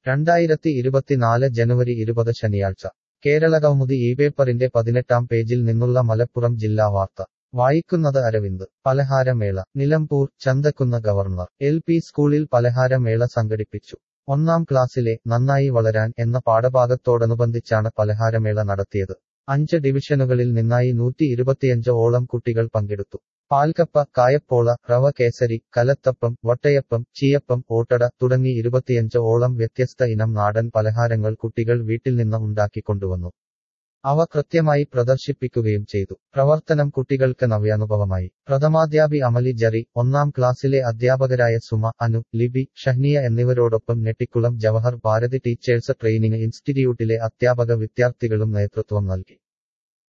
രണ്ടായിരത്തി ഇരുപത്തിനാല് ജനുവരി ഇരുപത് ശനിയാഴ്ച കേരളകൗമുദി ഈ പേപ്പറിന്റെ പതിനെട്ടാം പേജിൽ നിന്നുള്ള മലപ്പുറം ജില്ലാ വാർത്ത വായിക്കുന്നത് അരവിന്ദ് പലഹാരമേള Nilambur Chanthakkunnu governor L P സ്കൂളിൽ പലഹാരമേള സംഘടിപ്പിച്ചു ഒന്നാം ക്ലാസ്സിലെ നന്നായി വളരാൻ എന്ന പാഠഭാഗത്തോടനുബന്ധിച്ചാണ് പലഹാരമേള നടത്തിയത് അഞ്ച് ഡിവിഷനുകളിൽ നിന്നായി നൂറ്റി ഇരുപത്തിയഞ്ച് ഓളം കുട്ടികൾ പങ്കെടുത്തു പാൽക്കപ്പ കായപ്പോള റവ കേസരി കലത്തപ്പം വട്ടയപ്പം ചീയപ്പം ഓട്ടട തുടങ്ങി ഇരുപത്തിയഞ്ച് ഓളം വ്യത്യസ്ത ഇനം നാടൻ പലഹാരങ്ങൾ കുട്ടികൾ വീട്ടിൽ നിന്ന് ഉണ്ടാക്കിക്കൊണ്ടുവന്നു അവ കൃത്യമായി പ്രദർശിപ്പിക്കുകയും ചെയ്തു പ്രവർത്തനം കുട്ടികൾക്ക് നവ്യാനുഭവമായി പ്രഥമാധ്യാപി അമലി ജറി ഒന്നാം ക്ലാസ്സിലെ അധ്യാപകരായ സുമ അനു ലിബി ഷഹ്നിയ എന്നിവരോടൊപ്പം നെട്ടിക്കുളം ജവഹർ ഭാരതി ടീച്ചേഴ്സ് ട്രെയിനിങ് ഇൻസ്റ്റിറ്റ്യൂട്ടിലെ അധ്യാപക വിദ്യാർത്ഥികളും നേതൃത്വം നൽകി